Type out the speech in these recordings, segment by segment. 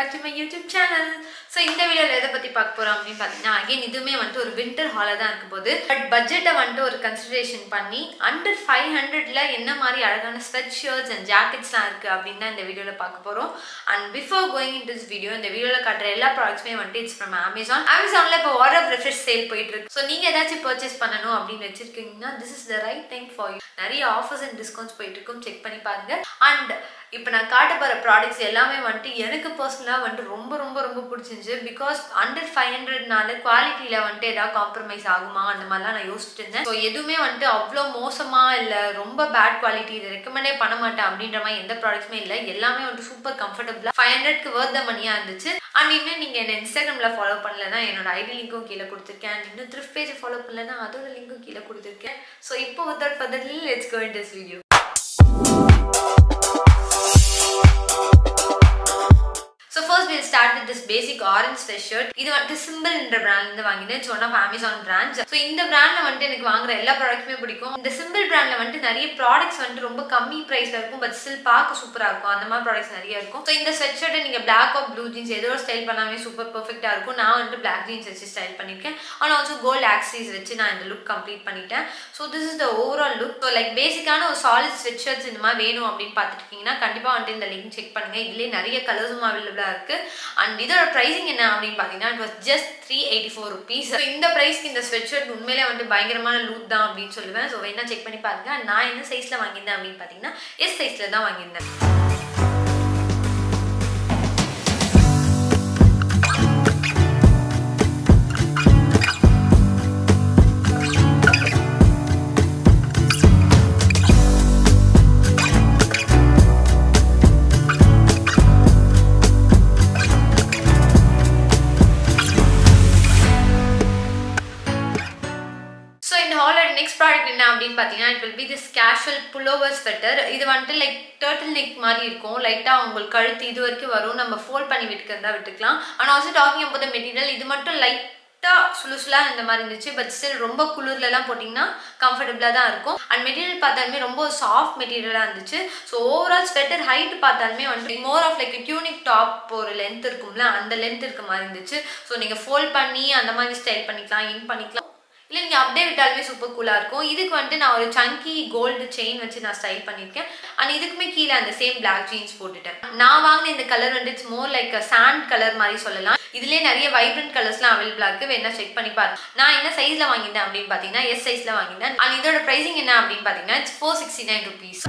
back to my YouTube channel so இந்த வீடியோவில் எதை பற்றி பார்க்க போகிறோம் அப்படின்னு பார்த்தீங்கன்னா அகைன் இதுவுமே வந்துட்டு ஒரு வின்டர் ஹாலாக தான் இருக்க போகுது பட் பட்ஜெட்டை வந்துட்டு ஒரு கன்சிடரேஷன் பண்ணி அண்டர் ஃபைவ் ஹண்ட்ரட்ல என்ன மாதிரி அழகான ஸ்வெட் ஷர்ட்ஸ் அண்ட் ஜாக்கெட்ஸ்லாம் இருக்குது அப்படின்னு தான் இந்த வீடியோவில் பார்க்க போகிறோம் and before going in this video இந்த வீடியோவில் காட்டுற எல்லா ப்ராடக்ட்ஸுமே வந்துட்டு இட்ஸ் ஃப்ரம் அமேசான் அமேசானில் இப்போ வார் ஆஃப் ரெஃப்ரெஷ் சேல் போயிட்டு இருக்கு ஸோ நீங்கள் ஏதாச்சும் பர்ச்சேஸ் பண்ணணும் அப்படின்னு வச்சிருக்கீங்கன்னா this is the right time for you நிறைய ஆஃபர்ஸ் அண்ட் டிஸ்கவுண்ட்ஸ் போயிட்டு இருக்கும் செக் பண்ணி பாருங்க அண்ட் இப்போ நான் காட்ட போகிற ப்ராடக்ட்ஸ் எல்லாமே வந்துட்டு எனக்கு பர்சனலாக வந்துட்டு ரொம்ப ரொம்ப ரொம்ப பிடிச்சிருந்துச்சு பிகாஸ் அண்டர் ஃபைவ் ஹண்ட்ரட்னால குவாலிட்டியில் வந்துட்டு ஏதாவது காம்ப்ரமைஸ் ஆகுமா அந்த மாதிரிலாம் நான் யோசிச்சுட்டு இருந்தேன் ஸோ எதுவுமே வந்துட்டு அவ்வளோ மோசமாக இல்லை ரொம்ப பேட் குவாலிட்டி இதை ரெக்கமெண்டே பண்ண மாட்டேன் அப்படின்ற மாதிரி எந்த ப்ராடக்ட்ஸுமே இல்லை எல்லாமே வந்துட்டு சூப்பர் கம்ஃபர்டபுளாக ஃபைவ் ஹண்ட்ரட்க்கு ஒர்த் த மணியாக இருந்துச்சு அண்ட் இன்னும் நீங்கள் என்ன இன்ஸ்டாகிராமில் ஃபாலோ பண்ணலன்னா என்னோட ஐடி லிங்க்கும் கீழே கொடுத்துருக்கேன் அண்ட் இன்னும் த்ரிஃப்ட் பேஜை ஃபாலோ பண்ணலன்னா அதோட லிங்க்கும் கீழே கொடுத்துருக்கேன் ஸோ இப்போ without furtherly let's go in this video so first will start with this basic orange sweat shirt இது வந்துட்டு சிம்பிள் என்ற பிராண்ட்லேருந்து வாங்கினேன் it's one of Amazon brands so இந்த பிராண்டில் வந்துட்டு எனக்கு வாங்குற எல்லா ப்ராடக்ட்ஸுமே பிடிக்கும் இந்த சிம்பிள் பிராண்டில் வந்துட்டு நிறைய ப்ராடக்ட்ஸ் வந்துட்டு ரொம்ப கம்மி ப்ரைஸில் இருக்கும் பட் ஸ்டில் பார்க்க சூப்பராக இருக்கும் அந்த மாதிரி ப்ராடக்ட்ஸ் நிறைய இருக்கும் ஸோ இந்த ஸ்வெட் ஷர்ட்டை நீங்கள் பிளாக் ஆஃப் ப்ளூ ஜீன்ஸ் ஏதோ ஸ்டைல் பண்ணாமே சூப்பர் பர்ஃபெக்டாக இருக்கும் நான் வந்துட்டு பிளாக் ஜீன்ஸ் வச்சு ஸ்டைல் பண்ணியிருக்கேன் ஆனால் ஆல்சோ கோல்ட் ஆக்சிஸ் வச்சு நான் இந்த லுக் கம்ப்ளீட் பண்ணிட்டேன் so this is the overall look so like பேசிக்கான ஒரு சாலிட் ஸ்வெட் ஷர்ட்ஸ் இந்த மாதிரி வேணும் அப்படின்னு பார்த்துருக்கீங்கன்னா கண்டிப்பாக வந்துட்டு இந்த லிங்க் செக் பண்ணுங்க இதுலேயே நிறைய கலர்ஸும் அவைலபிளாக இருக்குது அண்ட் இதோட ப்ரைஸிங் என்ன அப்படின்னு பார்த்தீங்கன்னா it was just three eighty four rupees so இந்த ப்ரைஸ்க்கு இந்த ஸ்வெட் ஷர்ட் உண்மையிலே வந்து பயங்கரமான லூட் தான் அப்படின்னு சொல்லுவேன் ஸோ வேணா செக் பண்ணி பாருங்க நான் என்ன சைஸில் வாங்கியிருந்தேன் அப்படின்னு பார்த்தீங்கன்னா எஸ் சைஸில் தான் வாங்கியிருந்தேன் ஸோ இந்த ஹாலோட நெக்ஸ்ட் ப்ராடக்ட் என்ன அப்படின்னு பார்த்தீங்கன்னா it will be this casual pullover sweater இது வந்துட்டு லைக் டேர்ட்டில் நெக் மாதிரி இருக்கும் லைட்டாக உங்களுக்கு கழுத்து இது வரைக்கும் வரும் நம்ம ஃபோல்ட் பண்ணி விட்டுக்கிறதா விட்டுக்கலாம் ஆனால் ஆல்சோ டாக்கிங் அப்போ மெட்டீரியல் இது மட்டும் லைட்டாக சுலுசுலாக இந்த மாதிரி இருந்துச்சு பட் ஸ்டில் ரொம்ப குளிர்லலாம் போட்டிங்கன்னா கம்ஃபர்டபுளாக தான் இருக்கும் அண்ட் மெட்டீரியல் பார்த்தாலுமே ரொம்ப சாஃப்ட் மெட்டீரியலாக இருந்துச்சு ஸோ ஓவரால் ஸ்வெட்டர் ஹைட் பார்த்தாலுமே வந்து more of like tunic top ஒரு லென்த் இருக்கும்ல அந்த லென்த் இருக்க மாதிரி இருந்துச்சு ஸோ நீங்கள் ஃபோல்ட் பண்ணி அந்த மாதிரி ஸ்டைல் பண்ணிக்கலாம் இன் பண்ணிக்கலாம் இல்லை நீங்கள் அப்படியே விட்டாலுமே சூப்பர் கூலாக இருக்கும் இதுக்கு வந்துட்டு நான் ஒரு சங்கி கோல்டு செயின் வச்சு நான் ஸ்டைல் பண்ணியிருக்கேன் அண்ட் இதுக்குமே கீழே அந்த சேம் பிளாக் ஜீன்ஸ் போட்டுட்டேன் நான் வாங்கின இந்த கலர் வந்து it's more like sand colour மாதிரி சொல்லலாம் இதுலேயே நிறைய வைப்ரண்ட் கலர்ஸ்லாம் அவைலபிளாக இருக்குது வேணா செக் பண்ணி பாருங்க நான் என்ன சைஸில் வாங்கியிருந்தேன் அப்படின்னு பார்த்தீங்கன்னா எஸ் சைஸில் வாங்கியிருந்தேன் அண்ட் இதோட ப்ரைஸிங் என்ன அப்படின்னு பார்த்தீங்கன்னா it's four sixty nine rupees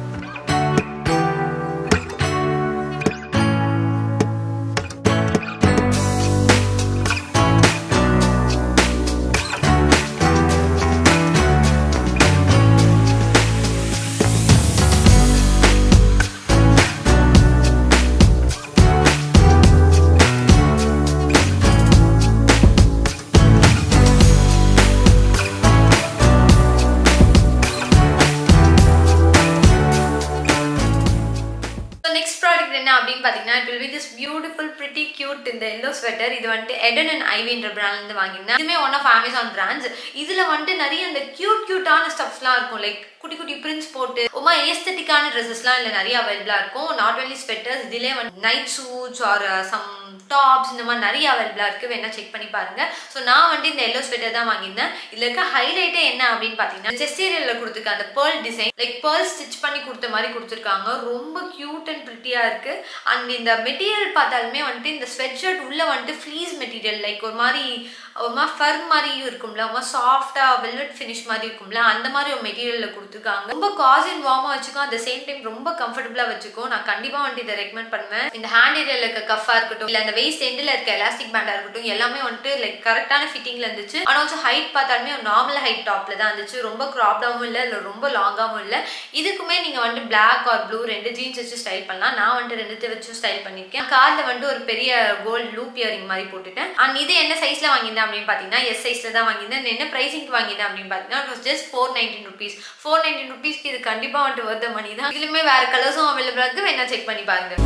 next product என்ன அப்படின்னு பார்த்தீங்கன்னா it will be this beautiful pretty cute இந்த எல்லோ ஸ்வெட்டர் இது வந்துட்டு எடன் அண்ட் ஐவின்ற பிராண்ட்லேருந்து வாங்கியிருந்தேன் இதுவுமே ஒன் ஆஃப் அமேசான் பிராண்ட்ஸ் இதில் வந்துட்டு நிறைய இந்த கியூட் கியூட்டான ஸ்டப்ஸ்லாம் இருக்கும் லைக் குட்டி குட்டி பிரிண்ட்ஸ் போட்டு ரொம்ப ஏஸ்தட்டிக்கான ட்ரெஸ்ஸஸ்லாம் இல்லை நிறைய அவைலபிளாக இருக்கும் நாட் ஒன்லி ஸ்வெட்டர்ஸ் இதிலே வந்து night suits or some tops இந்த மாதிரி நிறைய அவைலபிளாக இருக்குது வேணா செக் பண்ணி பாருங்க ஸோ நான் வந்துட்டு இந்த எல்லோ ஸ்வெட்டர் தான் வாங்கியிருந்தேன் இதில் இருக்க ஹைலைட்டே என்ன அப்படின்னு பார்த்தீங்கன்னா செஸ்டீரியலில் கொடுத்துருக்க அந்த pearl design like pearl stitch பண்ணி கொடுத்த மாதிரி கொடுத்துருக்காங்க ரொம்ப க்யூட் அண்ட் ப்ரிட்டியாக இருக்குது அண்ட் இந்த மெட்டீரியல் பார்த்தாலுமே வந்துட்டு இந்த ஸ்வெட் ஷர்ட் உள்ளே வந்துட்டு ஃப்ளீஸ் மெட்டீரியல் லைக் ஒரு மாதிரி ஒரு மாதிரி ஃபர் மாதிரியும் இருக்கும்ல ஒரு மாதிரி சாஃப்டாக வெல்வெட் ஃபினிஷ் மாதிரி இருக்கும்ல அந்த மாதிரி ஒரு மெட்டீரியலில் கொடுத்துருக்காங்க ரொம்ப காஸ் அண்ட் வார்மாக வச்சுக்கும் அட் சேம் டைம் ரொம்ப கம்ஃபர்டபுளாக வச்சுக்கும் நான் கண்டிப்பாக வந்துட்டு இதை ரெக்கமெண்ட் பண்ணுவேன் இந்த ஹேண்ட் ஏரியாவில் இருக்க கஃபாக இருக்கட்டும் இல்லை அந்த வெயிஸ்ட் எண்டில் இருக்க எலாஸ்டிக் பேண்டாக இருக்கட்டும் எல்லாமே வந்துட்டு லைக் கரெக்டான ஃபிட்டிங்கில் இருந்துச்சு ஆனால் ஆல்சோ ஹைட் பார்த்தாலுமே ஒரு நார்மல் ஹைட் டாப்பில் தான் இருந்துச்சு ரொம்ப க்ராப்டாகவும் இல்லை இல்லை ரொம்ப லாங்காகவும் இல்லை இதுக்குமே நீங்கள் வந்துட்டு பிளாக் ஆர் ப்ளூ ரெண்டு ஜீன்ஸ் வச்சு ஸ்டைல் பண்ணலாம் நான் வந்துட்டு ரெண்டுத்தை வச்சு ஸ்டைல் பண்ணியிருக்கேன் காலில் வந்துட்டு ஒரு பெரிய கோல்டு லூப் இயரிங் மாதிரி போட்டுட்டேன் அண்ட் இது என்ன சைஸில் வாங்கியிருந்தேன் அப்படின்னு பார்த்தீங்கன்னா எஸ் சைஸில் தான் வாங்கியிருந்தேன் என்ன ப்ரைஸிங்க்கு வாங்கியிருந்தேன் அப்படின்னு பார்த்தீங்கன்னா it was just four nineteen rupees four nineteen ருபீஸ்க்கு இது கண்டிப்பாக வந்துட்டு வருத மணி தான் இதுலையுமே வேறு கலர்ஸும் அவைலபிளாக இருக்குது வேணா செக் பண்ணி பாருங்க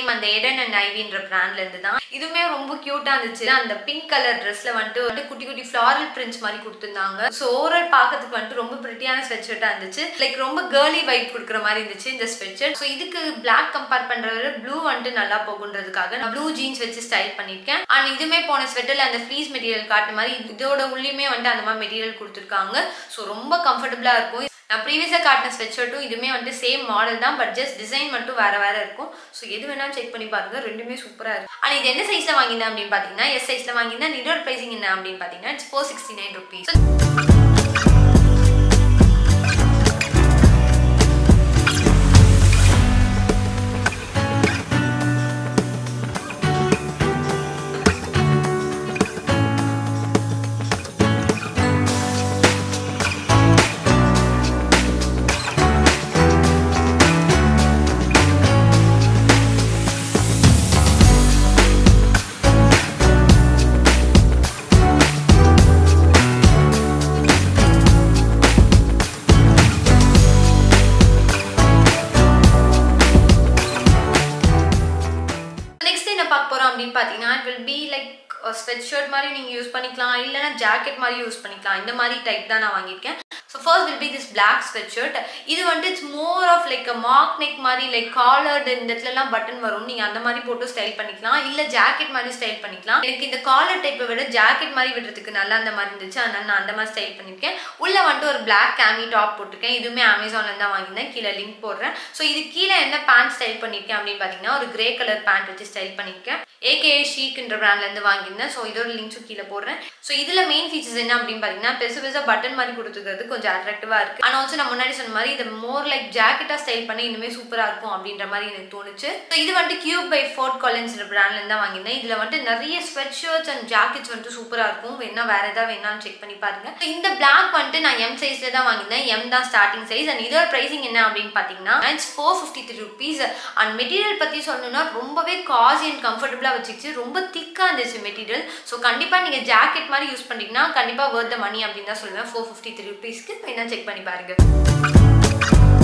சேம் அந்த எடன் அண்ட் ஐவின்ற பிராண்ட்ல இருந்து தான் இதுவுமே ரொம்ப கியூட்டா இருந்துச்சு அந்த பிங்க் கலர் ட்ரெஸ்ல வந்துட்டு வந்து குட்டி குட்டி ஃபிளாரல் பிரிண்ட்ஸ் மாதிரி கொடுத்துருந்தாங்க ஸோ ஓவரால் பார்க்கறதுக்கு வந்துட்டு ரொம்ப பிரிட்டியான ஸ்வெட் ஷர்ட்டா இருந்துச்சு லைக் ரொம்ப கேர்லி வைப் கொடுக்குற மாதிரி இருந்துச்சு இந்த ஸ்வெட் ஷர்ட் ஸோ இதுக்கு பிளாக் கம்பேர் பண்றத ப்ளூ வந்துட்டு நல்லா போகுன்றதுக்காக நான் ப்ளூ ஜீன்ஸ் வச்சு ஸ்டைல் பண்ணிருக்கேன் அண்ட் இதுமே போன ஸ்வெட்டர்ல அந்த ஃப்ளீஸ் மெட்டீரியல் காட்டு மாதிரி இதோட உள்ளியுமே வந்துட்டு அந்த மாதிரி மெட்டீரியல் கொடுத்துருக்காங்க ஸோ ரொம்ப கம்ஃபர்டபுளா இருக்கும் நான் ப்ரீவியஸாக காட்டின ஸ்வெட் ஷர்ட்டும் இதுவுமே வந்துட்டு சேம் மாடல் தான் பட் ஜஸ்ட் டிசைன் மட்டும் வேற வேற இருக்கும் ஸோ எது வேணாலும் செக் பண்ணி பாருங்க ரெண்டுமே சூப்பராக இருக்கும் ஆனால் இது என்ன சைஸில் வாங்கினேன் அப்படின்னு பார்த்தீங்கன்னா எஸ் சைஸில் வாங்கினேன் இதோட ப்ரைசிங் என்ன அப்படின்னு பார்த்தீங்கன்னா it's four sixty nine rupees next என்ன பார்க்க போறோம் அப்படின்னு பார்த்தீங்கன்னா it will be like sweatshirt மாதிரி நீங்கள் யூஸ் பண்ணிக்கலாம் இல்லைன்னா ஜாக்கெட் மாதிரி யூஸ் பண்ணிக்கலாம் இந்த மாதிரி டைப் தான் நான் வாங்கியிருக்கேன் so first will be this black sweat shirt இது வந்துட்டு it's more of like mock neck மாதிரி லைக் காலர்டு இந்த இடத்துலலாம் பட்டன் வரும் நீங்கள் அந்த மாதிரி போட்டு ஸ்டைல் பண்ணிக்கலாம் இல்லை ஜாக்கெட் மாதிரி ஸ்டைல் பண்ணிக்கலாம் எனக்கு இந்த காலர் டைப்பை விட ஜாக்கெட் மாதிரி விடுறதுக்கு நல்லா அந்த மாதிரி இருந்துச்சு அதனால நான் அந்த மாதிரி ஸ்டைல் பண்ணியிருக்கேன் உள்ள வந்துட்டு ஒரு பிளாக் கேமி டாப் போட்டிருக்கேன் இதுவுமே அமேசான்ல தான் வாங்கியிருந்தேன் கீழே லிங்க் போடுறேன் ஸோ இது கீழே என்ன பேண்ட் ஸ்டைல் பண்ணியிருக்கேன் அப்படின்னு பார்த்தீங்கன்னா ஒரு கிரே கலர் பேண்ட் வச்சு ஸ்டைல் பண்ணியிருக்கேன் ஏகே ஷீக்ன்ற பிராண்ட்ல இருந்து வாங்கியிருந்தேன் ஸோ இதோட லிங்க்ஸும் கீழே போடுறேன் ஸோ இதுல மெயின் ஃபீச்சர்ஸ் என்ன அப்படின்னு பார்த்தீங்கன்னா பெருசு பெருசாக பட்டன் மாதிரி கொடுத்துக்கிறது கொஞ்சம் அட்ராக்டிவா இருக்கு ஆனால் ஆல்சோ நான் முன்னாடி சொன்ன மாதிரி இது மோர் லைக் ஜாக்கெட்டா ஸ்டைல் பண்ணி இனிமே சூப்பரா இருக்கும் அப்படின்ற மாதிரி எனக்கு தோணுச்சு ஸோ இது வந்துட்டு கியூப் பை ஃபோர்ட் காலன்ஸ் பிராண்ட்ல இருந்து தான் வாங்கியிருந்தேன் இதுல வந்துட்டு நிறைய ஸ்வெட் ஷர்ட்ஸ் அண்ட் ஜாக்கெட்ஸ் வந்துட்டு சூப்பரா இருக்கும் வேணா வேற ஏதாவது வேணாலும் செக் பண்ணி பாருங்க So, இந்த பிளாக் வந்துட்டு நான் எம் சைஸ்ல தான் வாங்கியிருந்தேன் எம் தான் ஸ்டார்டிங் சைஸ் அண்ட் இதோட பிரைசிங் என்ன அப்படின்னு பார்த்தீங்கன்னா it's four fifty three rupees and material பத்தி சொல்லணும்னா ரொம்பவே காசி அண்ட் கம்ஃபர்டபுளா வச்சுச்சு ரொம்ப திக்கா இருந்துச்சு மெட்டீரியல் ஸோ கண்டிப்பா நீங்க ஜாக்கெட் மாதிரி யூஸ் பண்ணீங்கன்னா கண்டிப்பா worth the மணி அப்படின்னு தான் சொல்லுவேன் ஃபோர் ஃபிஃப்டி த்ரீ ருபீஸ்க்கு வேணா செக் பண்ணி பாருங்க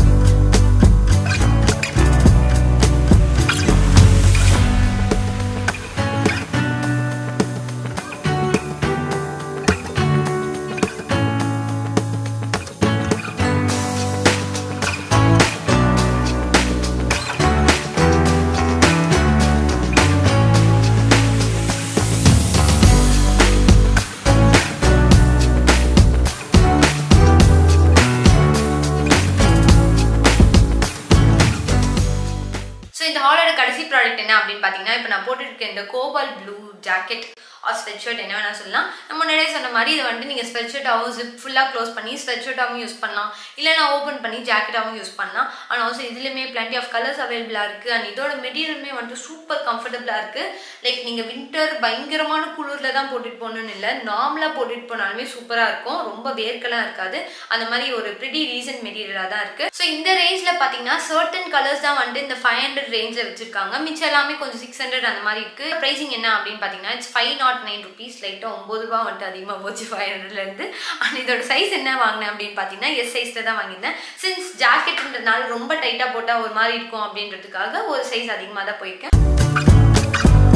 ஸோ இந்த ஹாலோட கடைசி ப்ராடக்ட் என்ன அப்படின்னு பார்த்தீங்கன்னா இப்போ நான் போட்டுருக்க இந்த cobalt blue jacket or sweatshirt என்ன வேணா சொல்லலாம் நம்ம முன்னாடியே சொன்ன மாதிரி இதை வந்துட்டு நீங்கள் ஸ்வெட் ஷர்ட்டாகவும் ஜிப் ஃபுல்லாக க்ளோஸ் பண்ணி ஸ்வெட் ஷர்ட்டாகவும் யூஸ் பண்ணலாம் இல்லைனா ஓப்பன் பண்ணி ஜாக்கெட்டாகவும் யூஸ் பண்ணலாம் ஆனால் ஆல்சோ இதுலேயுமே plenty ஆஃப் கலர்ஸ் அவைலபிளாக இருக்குது அண்ட் இதோட மெட்டீரியலுமே வந்துட்டு சூப்பர் கம்ஃபர்டபுளாக இருக்குது லைக் நீங்கள் வின்டர் பயங்கரமான குளிரில் தான் போட்டுட்டு போகணும்னு இல்லை நார்மலாக போட்டுட்டு போனாலுமே சூப்பராக இருக்கும் ரொம்ப வேர்க்கெல்லாம் இருக்காது அந்த மாதிரி ஒரு ப்ரிட்டி ரீசன்ட் மெட்டீரியலாக தான் இருக்குது ஸோ இந்த ரேஞ்சில் பார்த்தீங்கன்னா சர்டன் கலர்ஸ் தான் வந்துட்டு இந்த ஃபைவ் ஹண்ட்ரட் ரேஞ்சில் வச்சிருக்காங்க மிச்சம் எல்லாமே கொஞ்சம் சிக்ஸ் ஹண்ட்ரட் அந்த மாதிரி இருக்குது ப்ரைசிங் என்ன அப்படின்னு பார்த்தீங்கன்னா it's five naught nine rupees லைட்டாக ஒம்பது ரூபா வந்துட்டு அதிகமாக போச்சு ஃபைவ் ஹண்ட்ரட்லேருந்து அண்ட் இதோட சைஸ் என்ன வாங்கினேன் அப்படின்னு பார்த்தீங்கன்னா எஸ் சைஸில் தான் வாங்கியிருந்தேன் சின்ஸ் ஜாக்கெட்ன்றதுனால ரொம்ப டைட்டாக போட்டால் ஒரு மாதிரி இருக்கும் அப்படின்றதுக்காக ஒரு சைஸ் அதிகமாக தான் போயிருக்கேன்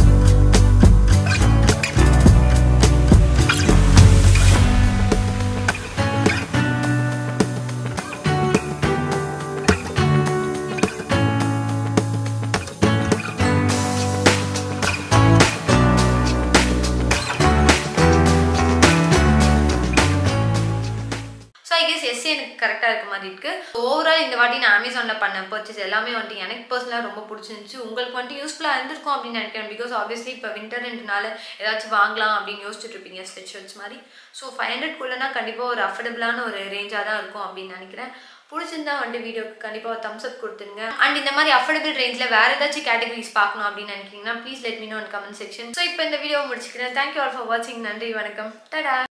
ஸோ ஐ கெஸ் எஸ்சி எனக்கு கரெக்டாக இருக்க மாதிரி இருக்கு ஓவரால் இந்த வாட்டி நான் அமேசானில் பண்ண பர்ச்சேஸ் எல்லாமே வந்துட்டு எனக்கு பர்சனலாக ரொம்ப பிடிச்சிருந்துச்சு உங்களுக்கு வந்துட்டு யூஸ்ஃபுல்லாக இருந்திருக்கும் அப்படின்னு நினைக்கிறேன் பிகாஸ் ஆப்வியஸ்லி இப்போ விண்டர்ன்றனால ஏதாச்சும் வாங்கலாம் அப்படின்னு யோசிச்சுட்டு இருப்பீங்க ஸ்வெட் ஷர்ட்ஸ் மாதிரி ஸோ ஃபைவ் ஹண்ட்ரட்குள்ளனா கண்டிப்பாக ஒரு அஃபர்டபுளான ஒரு ரேஞ்சாக தான் இருக்கும் அப்படின்னு நினைக்கிறேன் பிடிச்சிருந்தா வந்துட்டு வீடியோக்கு கண்டிப்பாக தம்ஸ் அப் கொடுத்துருங்க அண்ட் இந்த மாதிரி அஃபோர்டபுள் ரேஞ்சில் வேற ஏதாச்சும் கேட்டகரிஸ் பார்க்கணும் அப்படின்னு நினைக்கிறீங்கன்னா please let me know comment section so இப்போ இந்த வீடியோ முடிச்சுக்கிறேன் தேங்க்யூ ஆல் ஃபார் வாட்சிங் நன்றி வணக்கம் டடா